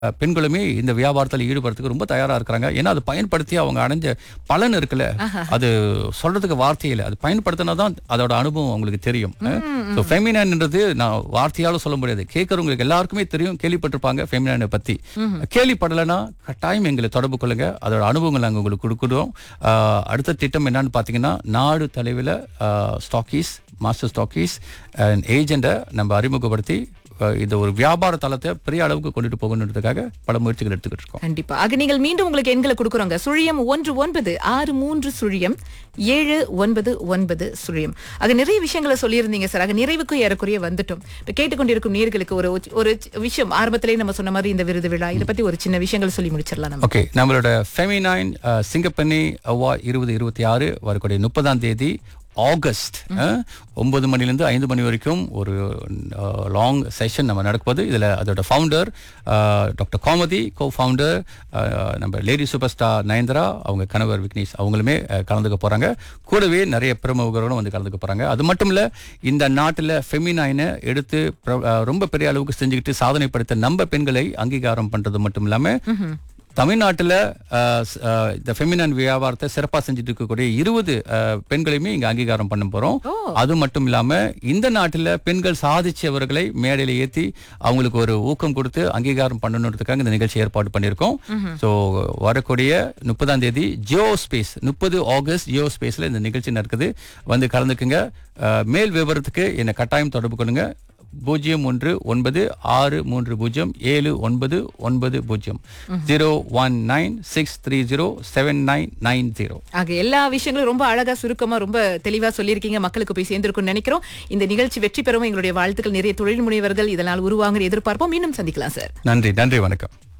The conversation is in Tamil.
அஹ், பெண்களுமே இந்த வியாபாரத்தில் ஈடுபடுறதுக்கு ரொம்ப தயாரா இருக்கிறாங்க ஏன்னா அது பயன்படுத்தி அவங்க அடைஞ்ச பலன் இருக்குல்ல அது சொல்றதுக்கு வார்த்தை இல்லை அது பயன்படுத்தினா தான் அதோட அனுபவம் அவங்களுக்கு தெரியும் ஸோ ஃபெமினான்ன்றது நான் வார்த்தையால சொல்ல முடியாது கேட்கறவங்களுக்கு எல்லாருக்குமே தெரியும் கேள்விப்பட்டிருப்பாங்க ஃபெமினானை பத்தி கேள்விப்படலைன்னா கட்டாயம் எங்களை தொடர்பு கொள்ளுங்க அதோட அனுபவங்கள் நாங்கள் உங்களுக்கு கொடுக்குறோம் ஆஹ், அடுத்த திட்டம் என்னன்னு பார்த்தீங்கன்னா நாடு தலைவில் ஸ்டாக்கீஸ் மாஸ்டர் ஸ்டாக்கீஸ் ஏஜெண்டை நம்ம அறிமுகப்படுத்தி அஹ், இந்த ஒரு வியாபார தளத்தை பெரிய அளவுக்கு கொண்டுட்டு போகணுன்றதுக்காக பல முயற்சிகள் எடுத்துக்கிட்டு இருக்கோம் கண்டிப்பா ஆக நீங்கள் மீண்டும் உங்களுக்கு எண்களை கொடுக்குறோங்க சுழியம் ஒன்று ஒன்பது ஆறு மூன்று சுழியம் ஏழு ஒன்பது ஒன்பது சுழியம் ஆக நிறைய விஷயங்களை சொல்லியிருந்தீங்க சார் ஆக நிறைவுக்கு ஏறக்குறைய வந்துட்டோம் இப்ப கேட்டுக்கொண்டிருக்கும் நேர்களுக்கு ஒரு ஒரு விஷயம் ஆரம்பத்திலேயே நம்ம சொன்ன மாதிரி இந்த விருது விழா இதை பத்தி ஒரு சின்ன விஷயங்கள் சொல்லி முடிச்சிடலாம் நம்ம ஓகே நம்மளோட ஃபெமினைன் சிங்கப்பெண்ணி அவார்ட் இருபது இருபத்தி ஆறு வரக்கூடிய முப்பதாம் தேதி ஆகஸ்ட் அஹ், ஒன்பது மணிலேருந்து ஐந்து மணி வரைக்கும் ஒரு லாங் செஷன் நம்ம நடக்குது இதில் அதோட founder doctor Kamathi co founder நம்ம லேடி சூப்பர் ஸ்டார் நயன்தரா அவங்க கணவர் விக்னேஷ் அவங்களுமே அஹ், கலந்துக்க போகிறாங்க கூடவே நிறைய பிரமுகர்களும் வந்து கலந்துக்க போகிறாங்க அது மட்டும் இல்லை இந்த நாட்டில் ஃபெமினைனை எடுத்து பிர- அஹ், ரொம்ப பெரிய அளவுக்கு செஞ்சுக்கிட்டு சாதனை படுத்த நம்ம பெண்களை அங்கீகாரம் பண்ணுறது மட்டும் இல்லாமல் தமிழ்நாட்டுல அஹ், ஸ்- அஹ், இந்த ஃபெமினன் வியாபாரத்தை சிறப்பா செஞ்சுட்டு இருக்கக்கூடிய இருபது பெண்களையுமே இங்க அங்கீகாரம் பண்ண போறோம் அது மட்டும் இல்லாம இந்த நாட்டுல பெண்கள் சாதிச்சவர்களை மேடையில ஏத்தி அவங்களுக்கு ஒரு ஊக்கம் கொடுத்து அங்கீகாரம் பண்ணணுன்றதுக்காக இந்த நிகழ்ச்சி ஏற்பாடு பண்ணியிருக்கோம் சோ வரக்கூடிய முப்பதாம் தேதி ஜியோ ஸ்பேஸ் முப்பது ஆகஸ்ட் ஜியோ ஸ்பேஸ்ல இந்த நிகழ்ச்சி நடக்குது வந்து கலந்துக்குங்க அஹ், மேல் விவரத்துக்கு என்னை கட்டாயம் தொடர்பு கொள்ளுங்க பூஜ்ஜியம் ஒன்று ஒன்பது ஆறு மூன்று பூஜ்ஜியம் ஏழு ஒன்பது ஒன்பது பூஜ்ஜியம் zero one nine six three zero seven nine nine zero ஆக எல்லா விஷயங்களும் ரொம்ப அழகா சுருக்கமா ரொம்ப தெளிவா சொல்லியிருக்கீங்க மக்களுக்கு போய் சேர்ந்திருக்கும்னு நினைக்கிறோம் இந்த நிகழ்ச்சி வெற்றி பெறவும் எங்களுடைய வாழ்த்துக்கள் நிறைய தொழில் முனைவர்கள் இதனால் உருவாங்க எதிர்பார்ப்போம் மீண்டும் சந்திக்கலாம் சார் நன்றி நன்றி வணக்கம்